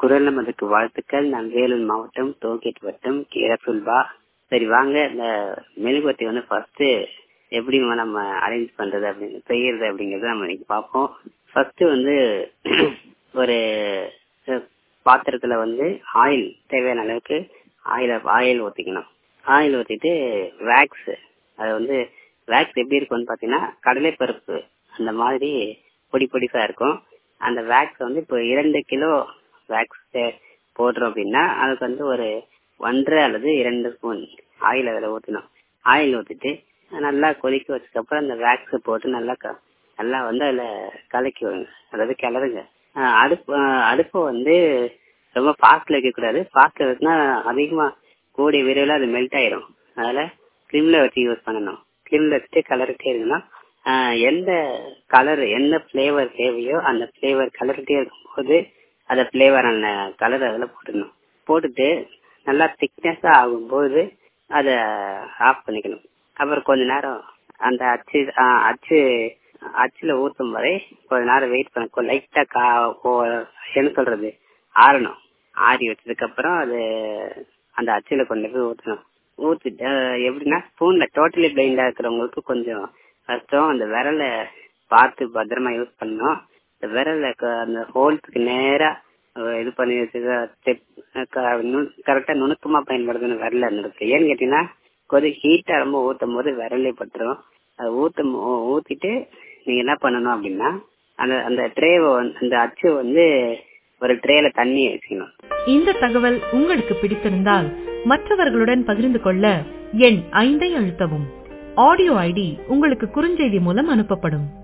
குரல் நமதுக்கு வாழ்த்துக்கள் நான் வேலூர் மாவட்டம் டோல்கேட் வட்டம் கீரசுல்பா சரி வாங்க இந்த மெழுகுவர்த்தி வந்து ஃபர்ஸ்ட் எப்படி நம்ம அரேஞ்ச் பண்றது அப்படின்னு செய்யறது அப்படிங்கறத நம்ம இன்னைக்கு பார்ப்போம் ஃபர்ஸ்ட் வந்து ஒரு பாத்திரத்துல வந்து ஆயில் தேவையான அளவுக்கு ஆயில் ஆயில் ஊத்திக்கணும் ஆயில் ஊத்திட்டு வேக்ஸ் அது வந்து வேக்ஸ் எப்படி இருக்கும்னு பாத்தீங்கன்னா கடலைப்பருப்பு அந்த மாதிரி பொடி பொடிசா இருக்கும் அந்த வேக்ஸ் வந்து இப்போ இரண்டு கிலோ வேக்ஸ் போடுறோம் அப்படின்னா அதுக்கு வந்து ஒரு ஒன்றரை அல்லது இரண்டு ஸ்பூன் ஆயில் அதில் ஊற்றணும் ஆயில் ஊற்றிட்டு நல்லா கொதிக்க வச்சதுக்கப்புறம் அந்த வேக்ஸ் போட்டு நல்லா நல்லா வந்து அதில் கலக்கி விடுங்க அதாவது கிளறுங்க அடுப்பு அடுப்பை வந்து ரொம்ப ஃபாஸ்ட்ல வைக்கக்கூடாது ஃபாஸ்ட்ல வச்சுனா அதிகமாக கூடிய விரைவில் அது மெல்ட் ஆயிரும் அதனால ஸ்லிம்ல வச்சு யூஸ் பண்ணணும் ஸ்லிம்ல வச்சுட்டு கலர்ட்டே இருக்கணும் எந்த கலர் எந்த ஃபிளேவர் தேவையோ அந்த ஃபிளேவர் கலர்ட்டே இருக்கும்போது அந்த ஃபிளேவரான கலர் அதில் போட்டுடணும் போட்டுட்டு நல்லா திக்னஸா ஆகும்போது அதை ஆஃப் பண்ணிக்கணும் அப்புறம் கொஞ்ச நேரம் அந்த அச்சு அச்சு அச்சுல ஊத்தும் வரை கொஞ்ச நேரம் வெயிட் பண்ண லைட்டா கா என்ன சொல்றது ஆறணும் ஆறி வச்சதுக்கு அப்புறம் அது அந்த அச்சுல கொண்டு போய் ஊற்றணும் ஊத்திட்டு எப்படின்னா ஸ்பூன்ல டோட்டலி பிளைண்டா இருக்கிறவங்களுக்கு கொஞ்சம் கஷ்டம் அந்த விரலை பார்த்து பத்திரமா யூஸ் பண்ணணும் இந்த விரல அந்த ஹோல்ஸுக்கு நேரா இது பண்ணி கரெக்டா நுணுக்கமா பயன்படுத்தணும் விரல இருக்கு ஏன்னு கேட்டீங்கன்னா கொஞ்சம் ஹீட்டா ரொம்ப ஊத்தும் போது விரலே பட்டுரும் அது ஊத்தும் ஊத்திட்டு நீங்க என்ன பண்ணணும் அப்படின்னா அந்த அந்த ட்ரேவை அந்த அச்சு வந்து ஒரு ட்ரேல தண்ணி வச்சுக்கணும் இந்த தகவல் உங்களுக்கு பிடித்திருந்தால் மற்றவர்களுடன் பகிர்ந்து கொள்ள எண் ஐந்தை அழுத்தவும் ஆடியோ ஐடி உங்களுக்கு குறுஞ்செய்தி மூலம் அனுப்பப்படும்